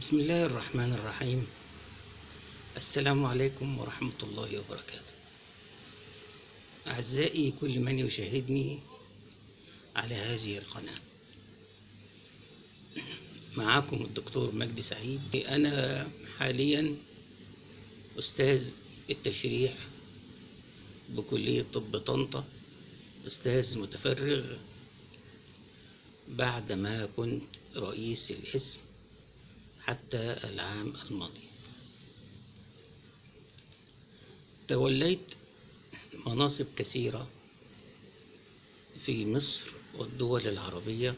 بسم الله الرحمن الرحيم السلام عليكم ورحمة الله وبركاته أعزائي كل من يشاهدني على هذه القناة معكم الدكتور مجدي سعيد أنا حاليا أستاذ التشريح بكلية طب طنطا أستاذ متفرغ بعدما كنت رئيس الاسم حتى العام الماضي توليت مناصب كثيرة في مصر والدول العربية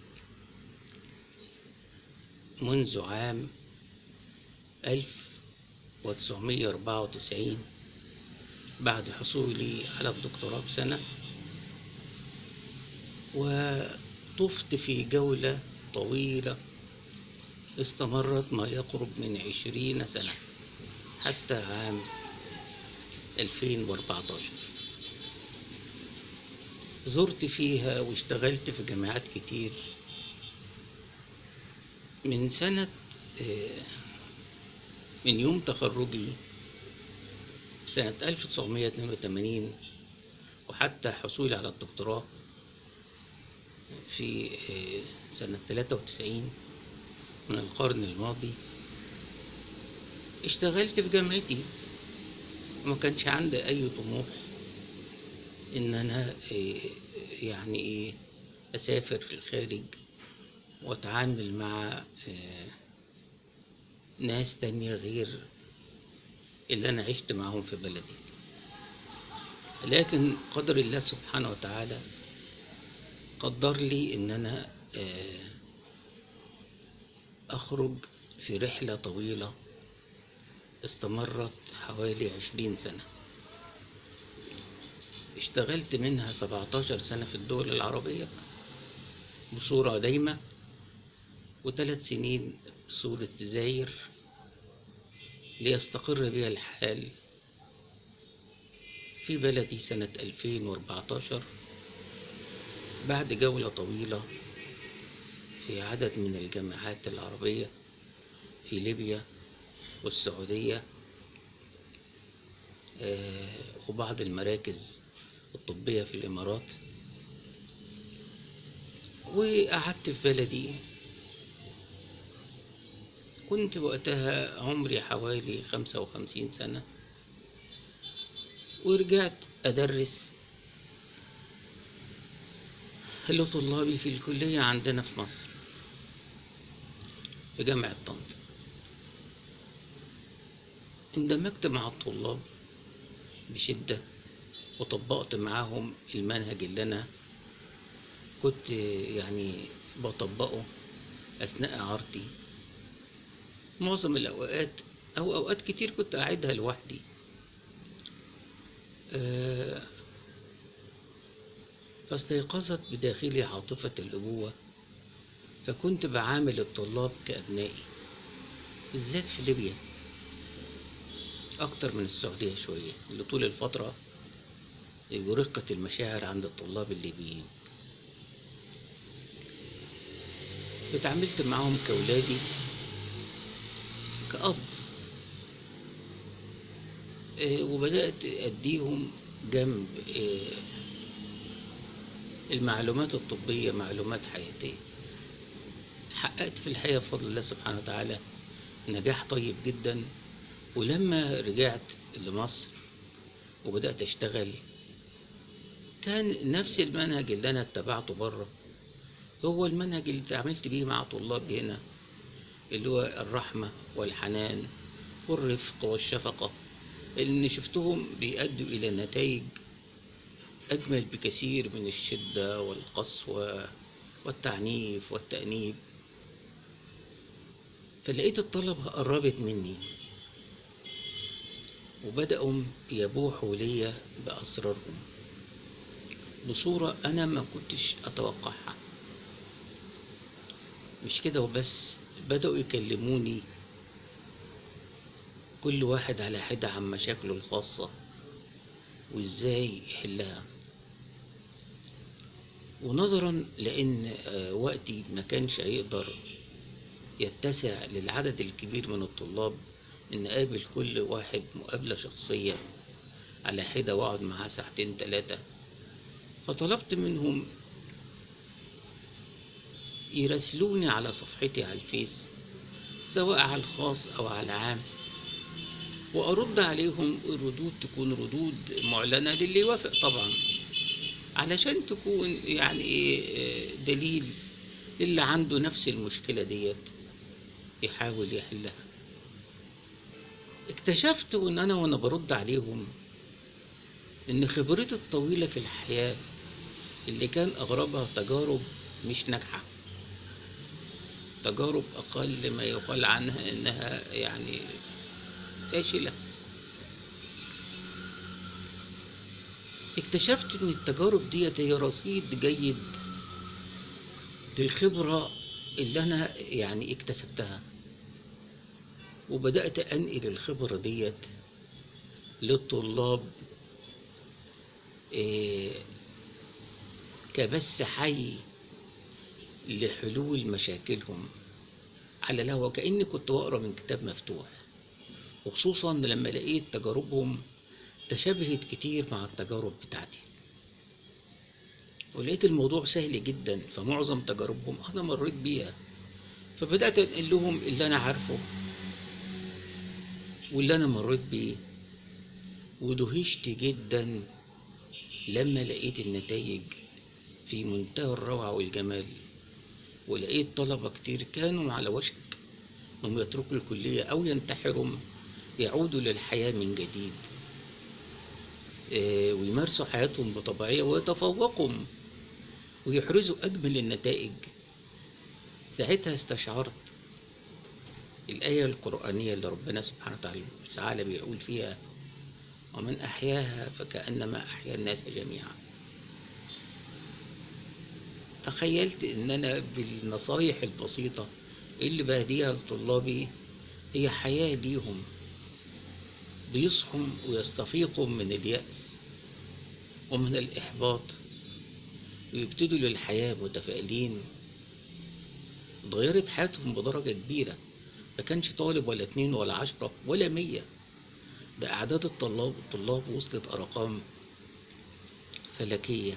منذ عام 1994 بعد حصولي على الدكتوراه بسنة وطفت في جولة طويلة استمرت ما يقرب من عشرين سنة حتى عام 2014 زرت فيها واشتغلت في جامعات كتير من سنة من يوم تخرجي سنة 1982 وحتى حصولي على الدكتوراه في سنة 93 من القرن الماضي اشتغلت في جامعتي وما كانش عندي اي طموح ان انا يعني ايه اسافر في الخارج واتعامل مع ناس تانية غير اللي انا عشت معاهم في بلدي لكن قدر الله سبحانه وتعالى قدر لي ان انا اخرج في رحلة طويلة استمرت حوالي عشرين سنة اشتغلت منها سبعتاشر سنة في الدول العربية بصورة دايمة وثلاث سنين بصورة تزاير ليستقر بها الحال في بلدي سنة 2014 بعد جولة طويلة في عدد من الجامعات العربية في ليبيا والسعودية وبعض المراكز الطبية في الإمارات وقعدت في بلدي كنت وقتها عمري حوالي خمسة وخمسين سنة ورجعت أدرس لطلابي في الكلية عندنا في مصر في جامعة طنطا اندمجت مع الطلاب بشدة وطبقت معاهم المنهج اللي أنا كنت يعني بطبقه أثناء عارتي معظم الأوقات أو أوقات كتير كنت أعيدها لوحدي أه فاستيقظت بداخلي عاطفة الأبوة فكنت بعامل الطلاب كأبنائي بالذات في ليبيا أكتر من السعودية شوية اللي طول الفترة ورقت المشاعر عند الطلاب الليبيين اتعاملت معاهم كأولادي كأب وبدأت أديهم جنب المعلومات الطبية معلومات حياتية حققت في الحقيقة بفضل الله سبحانه وتعالى نجاح طيب جدا ولما رجعت لمصر وبدأت أشتغل كان نفس المنهج اللي أنا اتبعته بره هو المنهج اللي اتعاملت بيه مع طلابي هنا اللي هو الرحمة والحنان والرفق والشفقة اللي شفتهم بيأدوا إلى نتائج أجمل بكثير من الشدة والقسوة والتعنيف والتأنيب فلقيت الطلبة قربت مني وبدأوا يبوحوا لي بأسرارهم بصورة أنا ما كنتش أتوقعها مش كده وبس بدأوا يكلموني كل واحد على حدة عن مشاكله الخاصة وإزاي يحلها ونظرا لأن وقتي ما كانش هيقدر يتسع للعدد الكبير من الطلاب إن أقابل كل واحد مقابلة شخصية على حدة وأقعد معاه ساعتين تلاتة فطلبت منهم يراسلوني على صفحتي على الفيس سواء على الخاص أو على العام وأرد عليهم الردود تكون ردود معلنة للي يوافق طبعا علشان تكون يعني إيه دليل للي عنده نفس المشكلة ديت يحاول يحلها اكتشفت ان انا وانا برد عليهم ان خبرتي الطويلة في الحياة اللي كان اغربها تجارب مش ناجحة تجارب اقل ما يقال عنها انها يعني فاشلة اكتشفت ان التجارب ديت هي رصيد جيد للخبرة اللي انا يعني اكتسبتها وبدأت أنقل الخبرة ديت للطلاب إيه كبث حي لحلول مشاكلهم على الهوا كأني كنت بقرا من كتاب مفتوح وخصوصا لما لقيت تجاربهم تشابهت كتير مع التجارب بتاعتي ولقيت الموضوع سهل جدا فمعظم تجاربهم أنا مريت بيها فبدأت أنقل لهم اللي أنا عارفه واللي أنا مريت بيه ودهشت جدا لما لقيت النتائج في منتهى الروعة والجمال ولقيت طلبة كتير كانوا على وشك انهم يتركوا الكلية أو ينتحروا يعودوا للحياة من جديد آه، ويمارسوا حياتهم بطبيعية ويتفوقوا ويحرزوا أجمل النتائج ساعتها استشعرت الآية القرآنية اللي ربنا سبحانه وتعالى بيقول فيها ومن أحياها فكأنما أحيا الناس جميعا تخيلت إن أنا بالنصايح البسيطة اللي بهديها لطلابي هي حياة ليهم بيصحوا ويستفيقوا من اليأس ومن الإحباط ويبتدوا للحياة متفائلين اتغيرت حياتهم بدرجة كبيرة ما كانش طالب ولا اتنين ولا عشرة ولا مية ده أعداد الطلاب الطلاب وصلت أرقام فلكية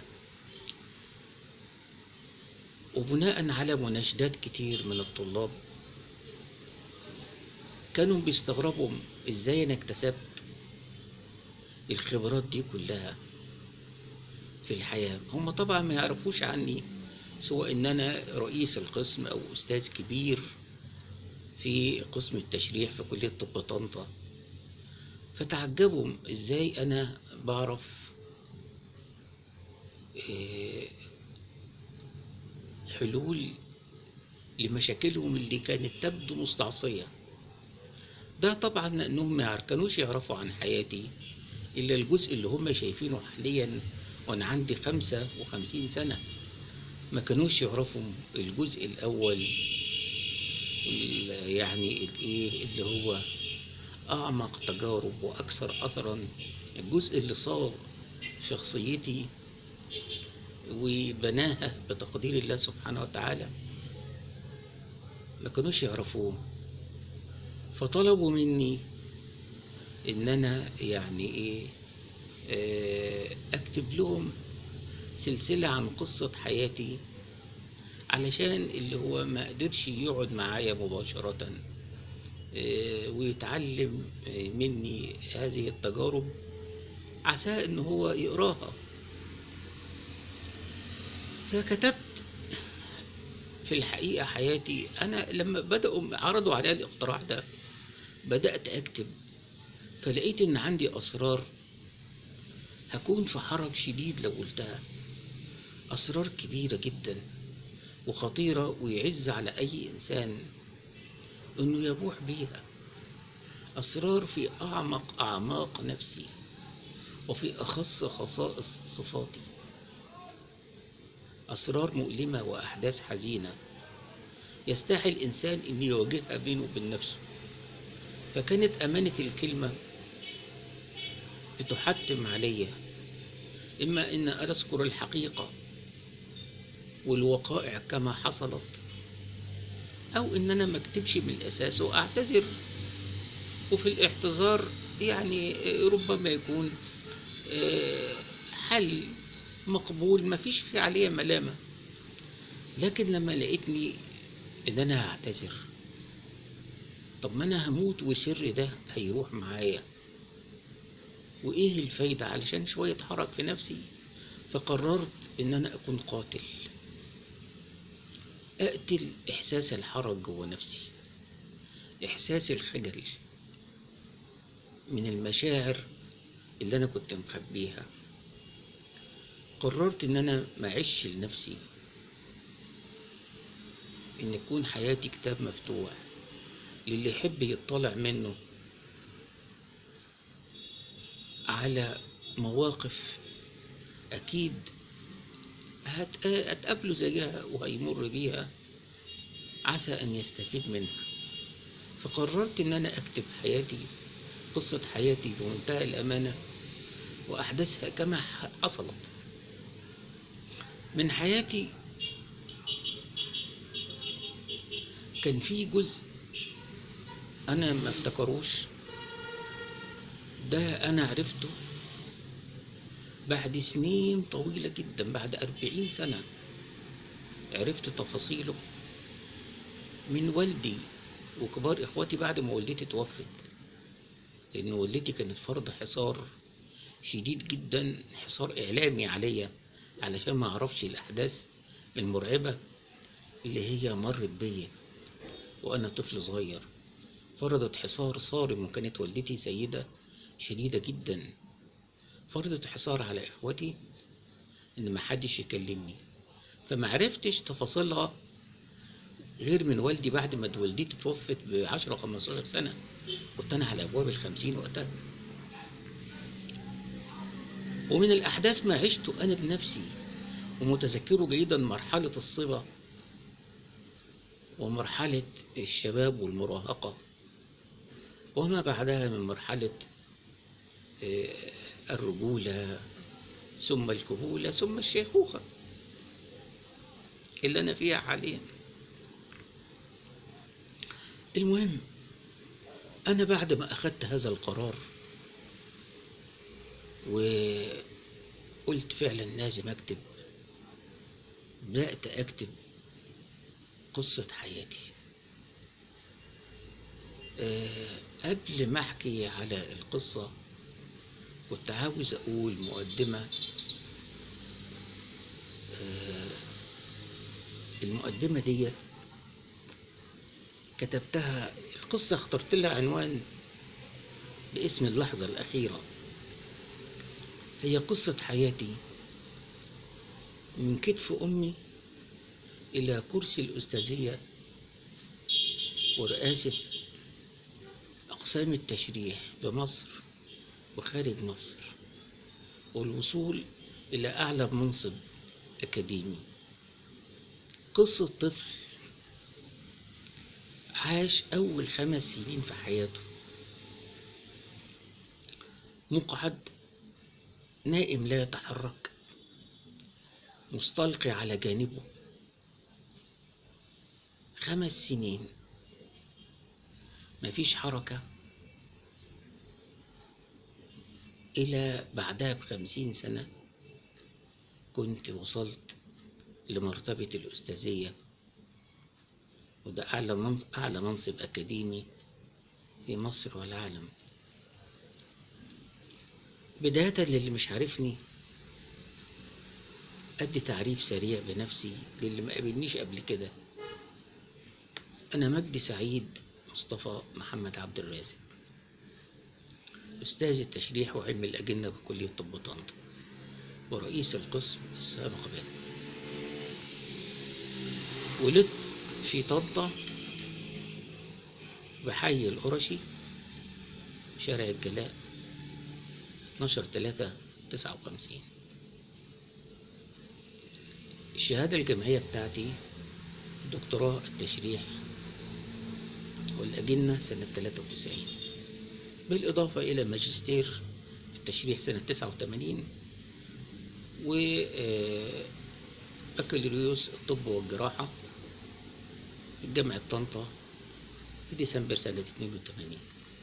وبناء على مناشدات كتير من الطلاب كانوا بيستغربوا ازاي انا اكتسبت الخبرات دي كلها في الحياة هم طبعا ما يعرفوش عني سواء ان انا رئيس القسم او استاذ كبير في قسم التشريح في كلية طب طنطا فتعجبوا ازاي انا بعرف إيه، حلول لمشاكلهم اللي كانت تبدو مستعصية ده طبعا لانهم ما كانوش يعرفوا عن حياتي الا الجزء اللي هم شايفينه حاليا وانا عندي خمسة وخمسين سنة ما كانوش يعرفوا الجزء الاول وال- يعني الايه اللي هو اعمق تجارب واكثر اثرا الجزء اللي صاغ شخصيتي وبناها بتقدير الله سبحانه وتعالى ما كانوش يعرفوه فطلبوا مني ان انا يعني ايه آه، اكتب لهم سلسلة عن قصة حياتي علشان اللي هو ما قدرش يقعد معايا مباشرة آه، ويتعلم آه، مني هذه التجارب عسى ان هو يقراها فكتبت في الحقيقة حياتي أنا لما بدأوا عرضوا عليا الاقتراح ده بدأت أكتب فلقيت إن عندي أسرار هكون في حرج شديد لو قلتها أسرار كبيرة جدا وخطيرة ويعز على أي إنسان إنه يبوح بيها أسرار في أعمق أعماق نفسي وفي أخص خصائص صفاتي أسرار مؤلمة وأحداث حزينة يستحي الإنسان أن يواجهها بينه وبين نفسه فكانت أمانة الكلمة بتحتم علي إما أن أذكر الحقيقة والوقائع كما حصلت او ان انا ما اكتبش من الاساس واعتذر وفي الاعتذار يعني ربما يكون آه، حل مقبول ما فيش فيه عليه ملامة لكن لما لقيتني ان انا هعتذر طب ما انا هموت وسر ده هيروح معايا وايه الفايدة علشان شوية حرج في نفسي فقررت ان انا اكون قاتل اقتل احساس الحرج جوه نفسي احساس الخجل من المشاعر اللي انا كنت مخبيها قررت ان انا ما اعيش لنفسي ان يكون حياتي كتاب مفتوح للي يحب يطلع منه على مواقف اكيد هت- هتقابله زيها وهيمر بيها عسى ان يستفيد منها فقررت ان انا اكتب حياتي قصة حياتي بمنتهى الامانة واحداثها كما ح- حصلت من حياتي كان في جزء انا ما افتكروش ده انا عرفته بعد سنين طويلة جدا بعد أربعين سنة عرفت تفاصيله من والدي وكبار إخواتي بعد ما والدتي توفت لأن والدتي كانت فرض حصار شديد جدا حصار إعلامي عليا علشان ما أعرفش الأحداث المرعبة اللي هي مرت بيا وأنا طفل صغير فرضت حصار صارم وكانت والدتي سيدة شديدة جدا فرضت حصار على إخوتي إن محدش يكلمني فما عرفتش تفاصيلها غير من والدي بعد ما والدتي توفت بعشرة خمستاشر سنة كنت أنا على أبواب الخمسين وقتها ومن الأحداث ما عشته أنا بنفسي ومتذكره جيدا مرحلة الصبا ومرحلة الشباب والمراهقة وما بعدها من مرحلة آه، الرجولة ثم الكهولة ثم الشيخوخة اللي أنا فيها حاليا المهم أنا بعد ما أخدت هذا القرار وقلت فعلا لازم أكتب بدأت أكتب قصة حياتي آه، قبل ما أحكي على القصة كنت عاوز أقول مقدمة آه، المقدمة ديت كتبتها القصة اخترت لها عنوان باسم اللحظة الأخيرة هي قصة حياتي من كتف أمي إلى كرسي الأستاذية ورئاسة أقسام التشريح بمصر وخارج مصر والوصول إلى أعلى منصب أكاديمي قصة طفل عاش أول خمس سنين في حياته مقعد نائم لا يتحرك مستلقي على جانبه خمس سنين مفيش حركة إلى بعدها بخمسين سنة كنت وصلت لمرتبة الأستاذية وده أعلى منصب, أعلى منصب أكاديمي في مصر والعالم بداية للي مش عارفني أدي تعريف سريع بنفسي للي ما قابلنيش قبل كده أنا مجدي سعيد مصطفى محمد عبد الرازق أستاذ التشريح وعلم الأجنة بكلية طب طنطا ورئيس القسم السابق به ولدت في طنطا بحي القرشي شارع الجلاء 12 3 59 الشهادة الجامعية بتاعتي دكتوراه التشريح والأجنة سنة 93 بالإضافة إلى ماجستير في التشريح سنة 89 و آه، بكالوريوس الطب والجراحة في جامعة طنطا في ديسمبر سنة 82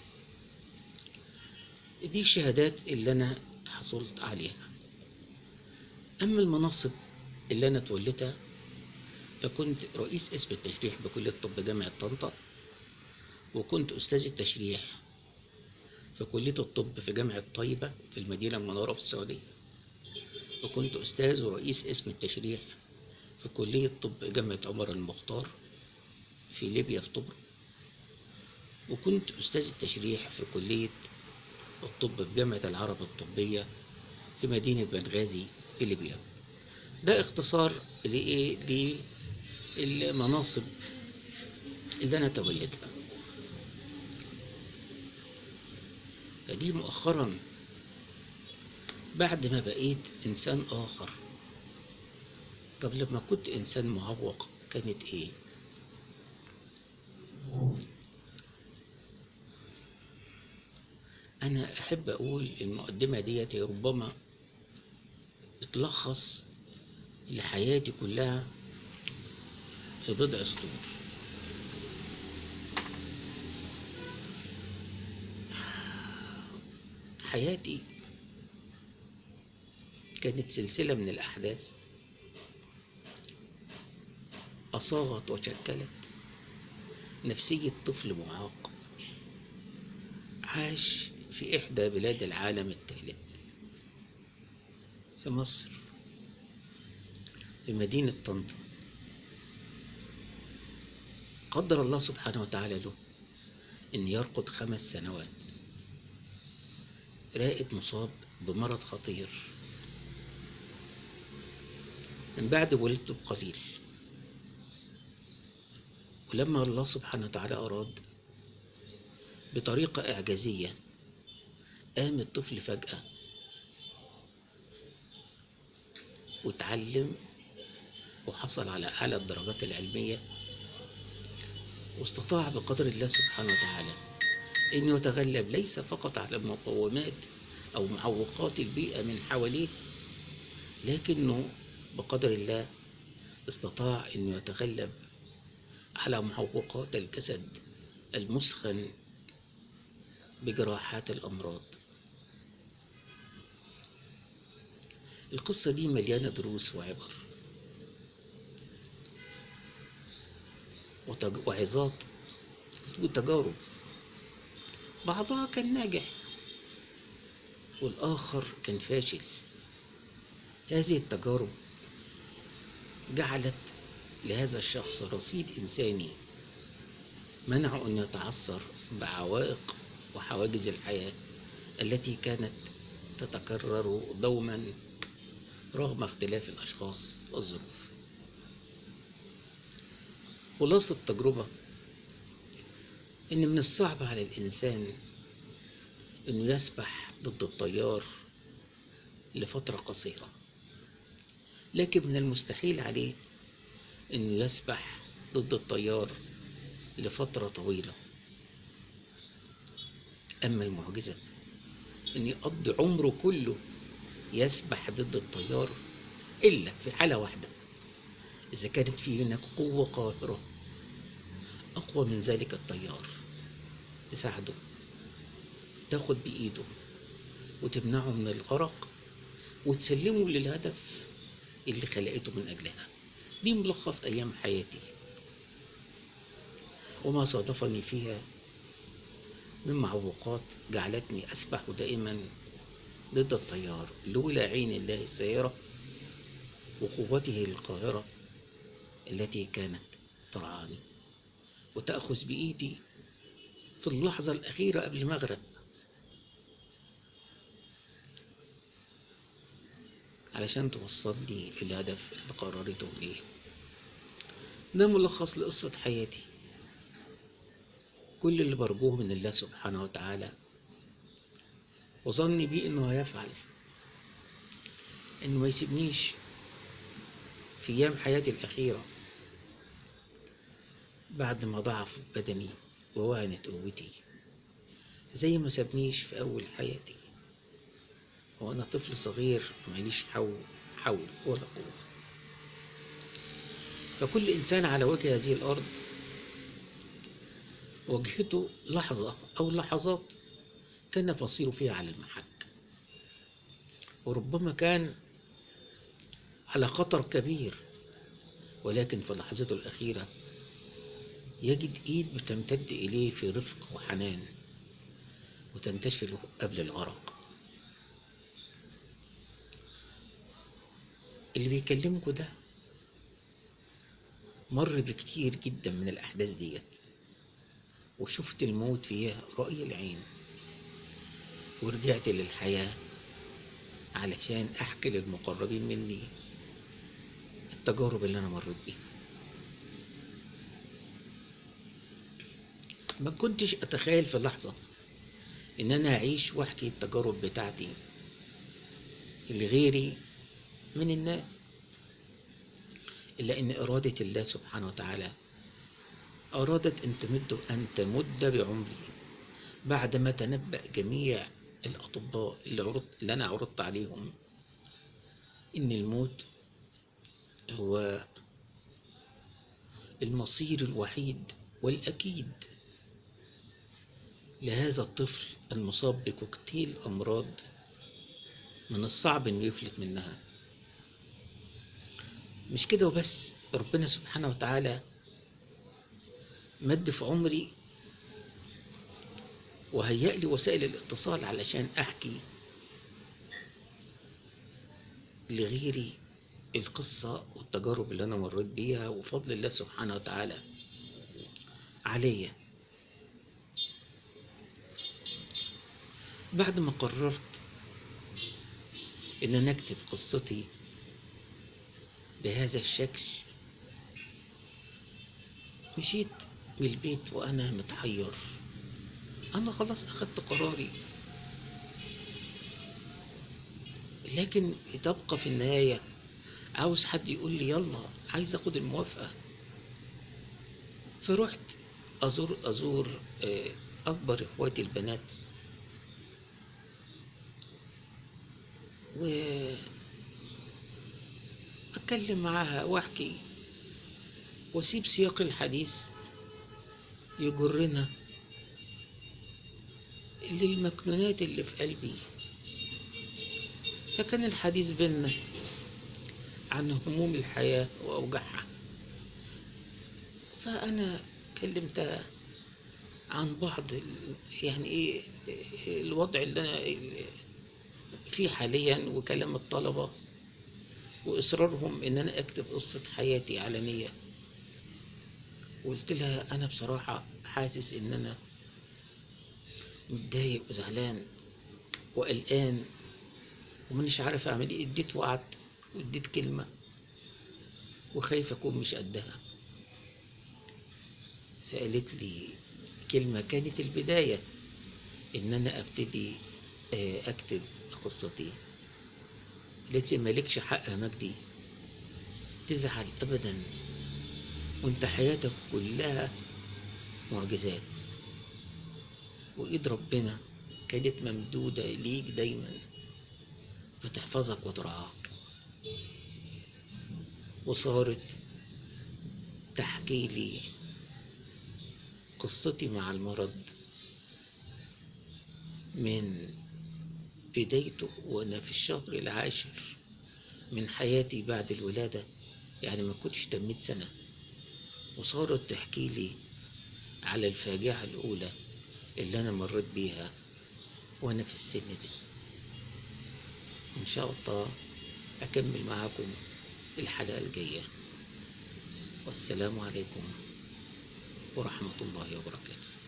دي الشهادات اللي أنا حصلت عليها أما المناصب اللي أنا توليتها فكنت رئيس قسم التشريح بكلية طب جامعة طنطا وكنت أستاذ التشريح في كلية الطب في جامعة طيبة في المدينة المنورة في السعودية وكنت أستاذ ورئيس قسم التشريح في كلية طب جامعة عمر المختار في ليبيا في طبرق وكنت أستاذ التشريح في كلية الطب بجامعة العرب الطبية في مدينة بنغازي في ليبيا ده اختصار لإيه للمناصب اللي أنا توليتها فدي مؤخرا بعد ما بقيت إنسان آخر طب لما كنت إنسان معوق كانت إيه؟ أنا أحب أقول المقدمة ديت ربما بتلخص لحياتي كلها في بضع سطور حياتي كانت سلسلة من الأحداث أصاغت وشكلت نفسية طفل معاق عاش في إحدى بلاد العالم الثالث في مصر في مدينة طنطا قدر الله سبحانه وتعالى له أن يرقد خمس سنوات رائد مصاب بمرض خطير من بعد ولدته بقليل ولما الله سبحانه وتعالى أراد بطريقة إعجازية قام الطفل فجأة واتعلم وحصل على أعلى الدرجات العلمية واستطاع بقدر الله سبحانه وتعالى أن يتغلب ليس فقط على مقومات أو معوقات البيئة من حواليه لكنه بقدر الله استطاع أن يتغلب على معوقات الجسد المسخن بجراحات الأمراض القصة دي مليانة دروس وعبر وتج- وعظات وتجارب بعضها كان ناجح والآخر كان فاشل هذه التجارب جعلت لهذا الشخص رصيد إنساني منعه أن يتعثر بعوائق وحواجز الحياة التي كانت تتكرر دوما رغم اختلاف الأشخاص والظروف خلاصة التجربة إن من الصعب على الإنسان إنه يسبح ضد التيار لفترة قصيرة لكن من المستحيل عليه إنه يسبح ضد التيار لفترة طويلة أما المعجزة إن يقضي عمره كله يسبح ضد التيار إلا في حالة واحدة إذا كانت في هناك قوة قاهرة أقوى من ذلك التيار تساعده تاخد بإيده وتمنعه من الغرق وتسلمه للهدف اللي خلقته من أجلها دي ملخص أيام حياتي وما صادفني فيها من معوقات جعلتني أسبح دائما ضد التيار لولا عين الله السائرة وقوته القاهرة التي كانت ترعاني وتأخذ بإيدي في اللحظة الأخيرة قبل ما أغرق علشان توصلني للهدف اللي قررته ليه ده ملخص لقصة حياتي كل اللي برجوه من الله سبحانه وتعالى وظني بيه انه هيفعل انه ما يسيبنيش في ايام حياتي الاخيره بعد ما ضعف بدني ووهنت قوتي زي ما سابنيش في اول حياتي وانا طفل صغير ماليش حول حول ولا قوه فكل انسان على وجه هذه الارض واجهته لحظة أو لحظات كان مصيره فيها على المحك وربما كان على خطر كبير ولكن في لحظته الأخيرة يجد إيد بتمتد إليه في رفق وحنان وتنتشله قبل الغرق اللي بيكلمكوا ده مر بكتير جدا من الأحداث ديت وشفت الموت فيها رأي العين ورجعت للحياة علشان أحكي للمقربين مني التجارب اللي أنا مريت بيها ما كنتش أتخيل في لحظة إن أنا أعيش وأحكي التجارب بتاعتي لغيري من الناس إلا إن إرادة الله سبحانه وتعالى أرادت أن تمد أن تمد بعمري بعدما تنبأ جميع الأطباء اللي, عرضت اللي أنا عرضت عليهم إن الموت هو المصير الوحيد والأكيد لهذا الطفل المصاب بكوكتيل أمراض من الصعب إنه يفلت منها مش كده وبس ربنا سبحانه وتعالى مد في عمري وهيأ لي وسائل الاتصال علشان أحكي لغيري القصة والتجارب اللي أنا مريت بيها وفضل الله سبحانه وتعالى عليا بعد ما قررت إن أنا أكتب قصتي بهذا الشكل مشيت من البيت وأنا متحير أنا خلاص أخدت قراري لكن تبقى في النهاية عاوز حد يقول لي يلا عايز أخد الموافقة فرحت أزور أزور آه، أكبر إخواتي البنات و أتكلم معاها وأحكي وأسيب سياق الحديث يجرنا للمكنونات اللي في قلبي فكان الحديث بينا عن هموم الحياة وأوجاعها فأنا كلمتها عن بعض ال- يعني إيه الوضع اللي أنا فيه حاليا وكلام الطلبة وإصرارهم إن أنا أكتب قصة حياتي علنية وقلت لها أنا بصراحة حاسس إن أنا متضايق وزعلان وقلقان ومانيش عارف أعمل إيه اديت وعد واديت كلمة وخايف أكون مش قدها فقالت لي كلمة كانت البداية إن أنا أبتدي آه، أكتب قصتي قالت لي مالكش حق يا مجدي تزعل أبدا وانت حياتك كلها معجزات وإيد ربنا كانت ممدودة ليك دايما بتحفظك وترعاك وصارت تحكي لي قصتي مع المرض من بدايته وأنا في الشهر العاشر من حياتي بعد الولادة يعني ما كنتش تميت سنة وصارت تحكي لي على الفاجعة الأولى اللي أنا مريت بيها وأنا في السن ده إن شاء الله أكمل معاكم الحلقة الجاية والسلام عليكم ورحمة الله وبركاته